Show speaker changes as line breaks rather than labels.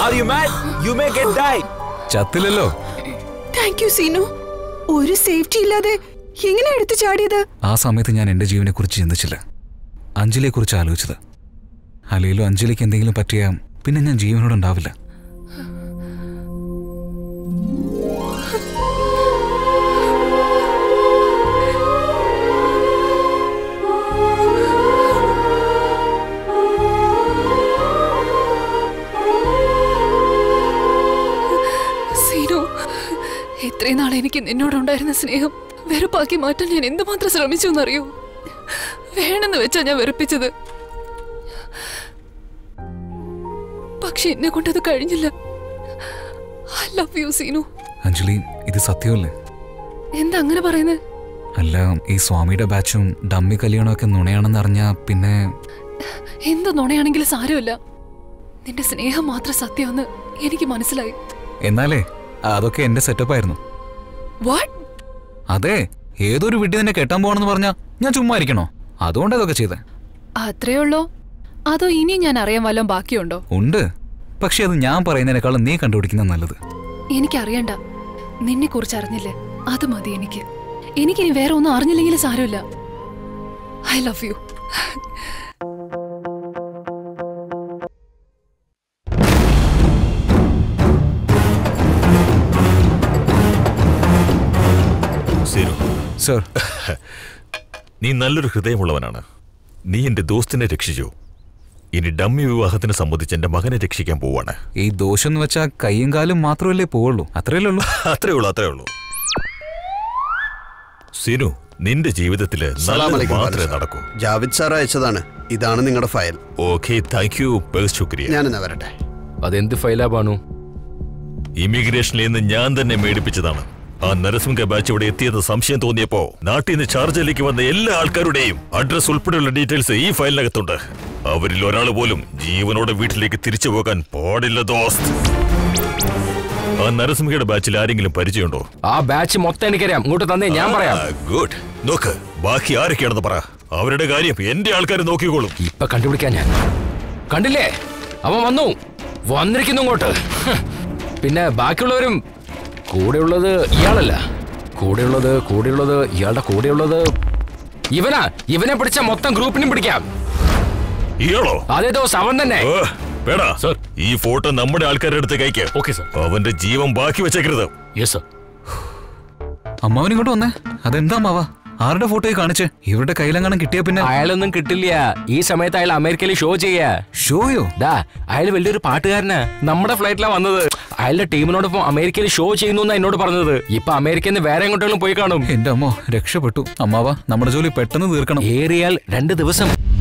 R you mad you may get die
ചത്തില്ലല്ലോ
thank you Seenu ഒരു safety ഇല്ലാതെ എങ്ങനെ എടുത്തു ചാടിയത്
ആ സമയത്ത് ഞാൻ എന്റെ ജീവനെ കുറിച്ച് ചിന്തിച്ചില്ല അഞ്ജലിയെ കുറിച്ച് ആലോചിച്ചത് അല്ലെങ്കിലും അഞ്ജലിക്ക് എന്തെങ്കിലും പറ്റിയാ പിന്നെ ഞാൻ ജീവനോട് ഉണ്ടാവില്ല
സീനു ഇത്രയും നാൾ എനിക്ക് നിന്നോടുണ്ടായിരുന്ന സ്നേഹം വെറുപ്പാക്കി മാറ്റാൻ ഞാൻ എന്തുമാത്രം ശ്രമിച്ചു എന്നറിയോ വേണമെന്ന് വെച്ചാ ഞാൻ വെറുപ്പിച്ചത് പക്ഷെ എന്നെ കൊണ്ടത് കഴിഞ്ഞില്ല I love you Seenu
Anjali ഇത് സത്യമല്ലേ
എന്താ അങ്ങനെ പറയുന്നത്
അല്ല ഈ സ്വാമിയുടെ ബാച്ചും ഡമ്മി കല്യാണമൊക്കെ നുണയാണെന്ന് അറിഞ്ഞാ പിന്നെ
എന്ത് നുണയാണെങ്കിലും സാരമില്ല നിന്റെ സ്നേഹം മാത്രം സത്യമെന്ന് എനിക്ക് മനസ്സിലായി
എന്നാലേ അതൊക്കെ എന്റെ സെറ്റപ്പായിരുന്നു
വാട്ട്
അതെ ഏതൊരു വീട്ടിൽ നിന്നെ കെട്ടാൻ പോവാണെന്ന് പറഞ്ഞാ ഞാൻ ചുമ്മാ ഇരിക്കണോ അതുകൊണ്ട് അതൊക്കെ ചെയ്തേ
അത്രേ ഉള്ളോ അതോ ഇനി ഞാൻ അറിയാൻ വല്ലതും ബാക്കിയുണ്ടോ
ഉണ്ട് പക്ഷെ അത് ഞാൻ പറയുന്നതിനേക്കാളും നീ കണ്ടുപിടിക്കുന്ന നല്ലത്
എനിക്കറിയണ്ട നിന്നെ കുറിച്ച് അറിഞ്ഞില്ലേ അത് മതി എനിക്ക് എനിക്കിനി വേറെ ഒന്നും അറിഞ്ഞില്ലെങ്കിലും സാരമില്ല I love you
Seenu
sir
നീ നല്ലൊരു ഹൃദയമുള്ളവനാണ് നീ എന്റെ ദോസ്തിനെ രക്ഷിച്ചു ഇനി ഡമ്മി വിവാഹത്തിന് സംബന്ധിച്ച് എന്റെ മകനെ രക്ഷിക്കാൻ പോവാണ്
ഈ ദോഷം എന്ന് വെച്ചാൽ കൈയും കാലും മാത്രമല്ലേ പോവുള്ളൂ അത്രയല്ലേ ഉള്ളൂ
അത്രേ ഉള്ളൂ അത്രേ ഉള്ളൂ സിനു നിന്റെ ജീവിതത്തില്
സലാം
നല്ലത്
അലൈക്കും
മാത്രമേ
ബാദുഷാ.
നടക്കൂ
ജാവിദ് സാർ അയച്ചതാണ് ഇതാണ് നിങ്ങളുടെ ഫയൽ
ഓക്കെ താങ്ക് യു ബേസ് ശുക്രിയ
ഞാനെന്നാ വരട്ടെ
അതെന്ത് ഫയലാ ബാണു
ഇമിഗ്രേഷനിൽ നിന്ന് ഞാൻ തന്നെ മേടിപ്പിച്ചതാണ് ആ നരസിംഹ ബാച്ച് ഇവിടെ എത്തിയെന്ന് സംശയം തോന്നിയപ്പോ നാട്ടിൽ നിന്ന് ഷാർജയിലേക്ക് വന്ന എല്ലാ ആൾക്കാരുടെയും അഡ്രസ് ഉൾപ്പെടെയുള്ള ഡീറ്റെയിൽസ് ഈ ഫയലിനകത്തുണ്ട് അവരിൽ ഒരാൾ പോലും ജീവനോടെ വീട്ടിലേക്ക് തിരിച്ചു പോകാൻ പാടില്ല ദോസ്ത് ആ നരസിംഹയുടെ ബാച്ചിൽ ആരെങ്കിലും പരിചയമുണ്ടോ
ആ ബാച്ച് മൊത്തം എനിക്കറിയാം ഇങ്ങോട്ട് തന്നേ ഞാൻ പറയാം
ഗുഡ് നോക്ക് ബാക്കി ആരൊക്കെയാണെന്ന് പറ അവരുടെ കാര്യം എന്റെ ആൾക്കാർ നോക്കിക്കോളും
ഇപ്പൊ കണ്ടുപിടിക്കാൻ ഞാൻ കണ്ടില്ലേ അവൻ വന്നു വന്നിരിക്കുന്നു ഇങ്ങോട്ട് ഹ്. പിന്നെ ബാക്കിയുള്ളവരും കൂടെയുള്ളത് ഇയാളല്ല കൂടെയുള്ളത് കൂടെയുള്ളത് ഇയാളുടെ കൂടെയുള്ളത് ഇവനാ ഇവനെ പിടിച്ച മൊത്തം ഗ്രൂപ്പിനും പിടിക്കാം
ഇയാളോ
അതേ ദിവസം അവൻ തന്നെ
ഏ, വേടാ ഈ ഫോട്ടോ നമ്മുടെ ആൾക്കാരുടെ അടുത്ത് കൈക്ക്
ഓക്കെ സർ
അവന്റെ ജീവൻ ബാക്കി വെച്ചേക്കരുത്
യെസ് സർ
അമ്മാവൻ ഇങ്ങോട്ട് വന്നേ അതെന്താ അമ്മാവ ആരുടെ ഫോട്ടോയെ കാണിച്ച് ഇവരുടെ കയ്യിലെങ്ങാനും കിട്ടിയ പിന്നെ
അയാളൊന്നും കിട്ടില്ല ഈ സമയത്ത് അയാൾ അമേരിക്കയിൽ ഷോ ചെയ്യാ
ഷോയോ
ദാ അയാൾ വലിയൊരു പാട്ടുകാരനാ നമ്മുടെ ഫ്ലൈറ്റിലാ വന്നത് അയാളുടെ ടീമിനോടൊപ്പം അമേരിക്കയിൽ ഷോ ചെയ്യുന്നു എന്നാ എന്നോട് പറഞ്ഞത് ഇപ്പൊ അമേരിക്കയിൽ നിന്ന് വേറെ എങ്ങോട്ടെങ്കിലും പോയി കാണും
എന്റെ അമ്മോ രക്ഷപ്പെട്ടു അമ്മാവ നമ്മുടെ ജോലി പെട്ടെന്ന് തീർക്കണം
ഏറിയാൽ രണ്ട് ദിവസം